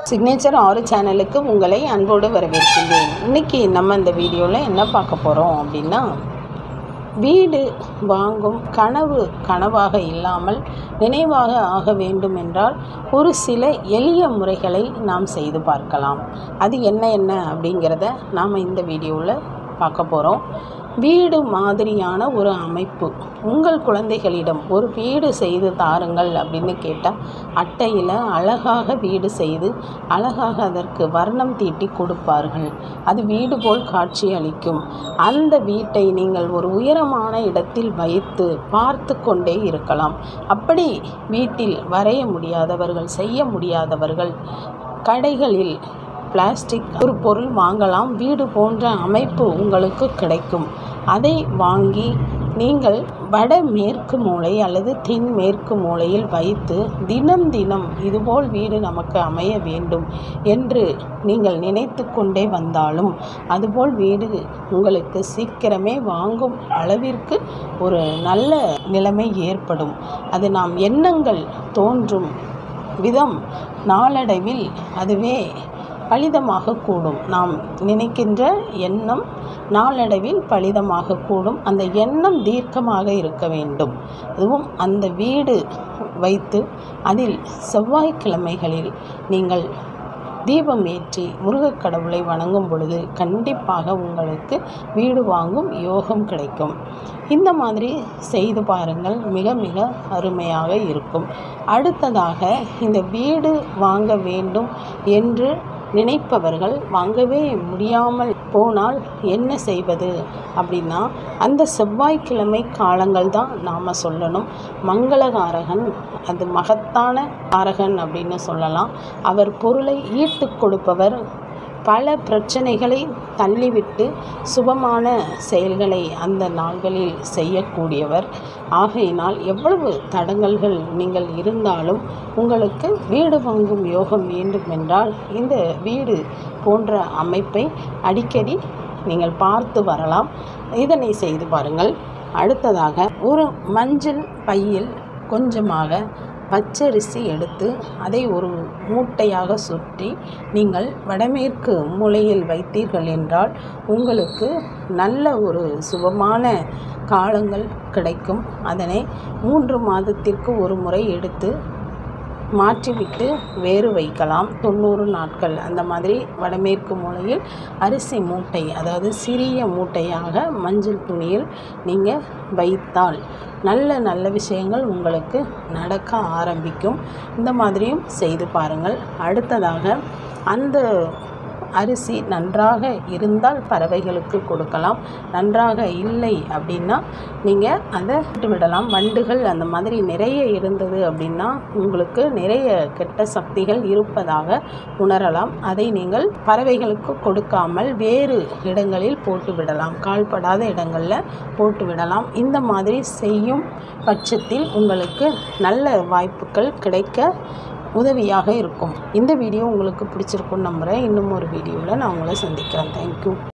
signature ஆறு சேனலுக்கு உங்களை அன்போடு வரவேற்கின்றேன் இன்னைக்கு நம்ம இந்த வீடியோவில் என்ன பார்க்க போகிறோம் அப்படின்னா வீடு வாங்கும் கனவு கனவாக இல்லாமல் நினைவாக ஆக வேண்டும் என்றால் ஒரு சில எளிய முறைகளை நாம் செய்து பார்க்கலாம் அது என்ன என்ன அப்படிங்கிறத நாம் இந்த வீடியோவில் பார்க்க போகிறோம் வீடு மாதிரியான ஒரு அமைப்பு உங்கள் குழந்தைகளிடம் ஒரு வீடு செய்து தாருங்கள் அப்படின்னு கேட்டால் அட்டையில் அழகாக வீடு செய்து அழகாக அதற்கு வர்ணம் தீட்டி கொடுப்பார்கள் அது வீடு போல் காட்சி அளிக்கும் அந்த வீட்டை நீங்கள் ஒரு உயரமான இடத்தில் வைத்து பார்த்து கொண்டே இருக்கலாம் அப்படி வீட்டில் வரைய முடியாதவர்கள் செய்ய முடியாதவர்கள் கடைகளில் பிளாஸ்டிக் ஒரு பொருள் வாங்கலாம் வீடு போன்ற அமைப்பு உங்களுக்கு கிடைக்கும் அதை வாங்கி நீங்கள் வட மேற்கு மூலை அல்லது தென் மேற்கு மூலையில் வைத்து தினம் தினம் இதுபோல் வீடு நமக்கு அமைய வேண்டும் என்று நீங்கள் நினைத்து கொண்டே வந்தாலும் அதுபோல் வீடு உங்களுக்கு சீக்கிரமே வாங்கும் அளவிற்கு ஒரு நல்ல நிலைமை ஏற்படும் அது நாம் எண்ணங்கள் தோன்றும் விதம் நாளடைவில் அதுவே பலிதமாக கூடும் நாம் நினைக்கின்ற எண்ணம் நாளடைவில் பலிதமாக கூடும் அந்த எண்ணம் தீர்க்கமாக இருக்க வேண்டும் அதுவும் அந்த வீடு வைத்து அதில் செவ்வாய்க்கிழமைகளில் நீங்கள் தீபம் ஏற்றி முருகக் கடவுளை வணங்கும் பொழுது கண்டிப்பாக உங்களுக்கு வீடு வாங்கும் யோகம் கிடைக்கும் இந்த மாதிரி செய்து பாருங்கள் மிக மிக அருமையாக இருக்கும் அடுத்ததாக இந்த வீடு வாங்க வேண்டும் என்று நினைப்பவர்கள் வாங்கவே முடியாமல் போனால் என்ன செய்வது அப்படின்னா அந்த செவ்வாய்க்கிழமை காலங்கள் தான் நாம் சொல்லணும் மங்களகாரகன் அது மகத்தான காரகன் அப்படின்னு சொல்லலாம் அவர் பொருளை ஈட்டு கொடுப்பவர் பல பிரச்சனைகளை தள்ளிவிட்டு சுபமான செயல்களை அந்த நாள்களில் செய்யக்கூடியவர் ஆகையினால் எவ்வளவு தடங்கல்கள் நீங்கள் இருந்தாலும் உங்களுக்கு வீடு வாங்கும் யோகம் வேண்டும் என்றால் இந்த வீடு போன்ற அமைப்பை அடிக்கடி நீங்கள் பார்த்து வரலாம் இதனை செய்து பாருங்கள் அடுத்ததாக ஒரு மஞ்சள் பையில் கொஞ்சமாக பச்சரிசி எடுத்து அதை ஒரு மூட்டையாக சுற்றி நீங்கள் வடமேற்கு மூலையில் வைத்தீர்கள் என்றால் உங்களுக்கு நல்ல ஒரு சுபமான காலங்கள் கிடைக்கும் அதனை மூன்று மாதத்திற்கு ஒரு முறை எடுத்து மாற்றிவிட்டு வேறு வைக்கலாம் தொண்ணூறு நாட்கள் அந்த மாதிரி வடமேற்கு மூலையில் அரிசி மூட்டை அதாவது சிறிய மூட்டையாக மஞ்சள் துணியில் நீங்கள் வைத்தால் நல்ல நல்ல விஷயங்கள் உங்களுக்கு நடக்க ஆரம்பிக்கும் இந்த மாதிரியும் செய்து பாருங்கள் அடுத்ததாக அந்த அரிசி நன்றாக இருந்தால் பறவைகளுக்கு கொடுக்கலாம் நன்றாக இல்லை அப்படின்னா நீங்கள் அதை விட்டு விடலாம் வண்டுகள் அந்த மாதிரி நிறைய இருந்தது அப்படின்னா உங்களுக்கு நிறைய கெட்ட சக்திகள் இருப்பதாக உணரலாம் அதை நீங்கள் பறவைகளுக்கு கொடுக்காமல் வேறு இடங்களில் போட்டு விடலாம் கால்படாத இடங்களில் போட்டு விடலாம் இந்த மாதிரி செய்யும் பட்சத்தில் உங்களுக்கு நல்ல வாய்ப்புகள் கிடைக்க உதவியாக இருக்கும் இந்த வீடியோ உங்களுக்கு பிடிச்சிருக்குன்னு நம்புகிறேன் இன்னும் ஒரு வீடியோவில் நான் உங்களை சந்திக்கிறேன் தேங்க்யூ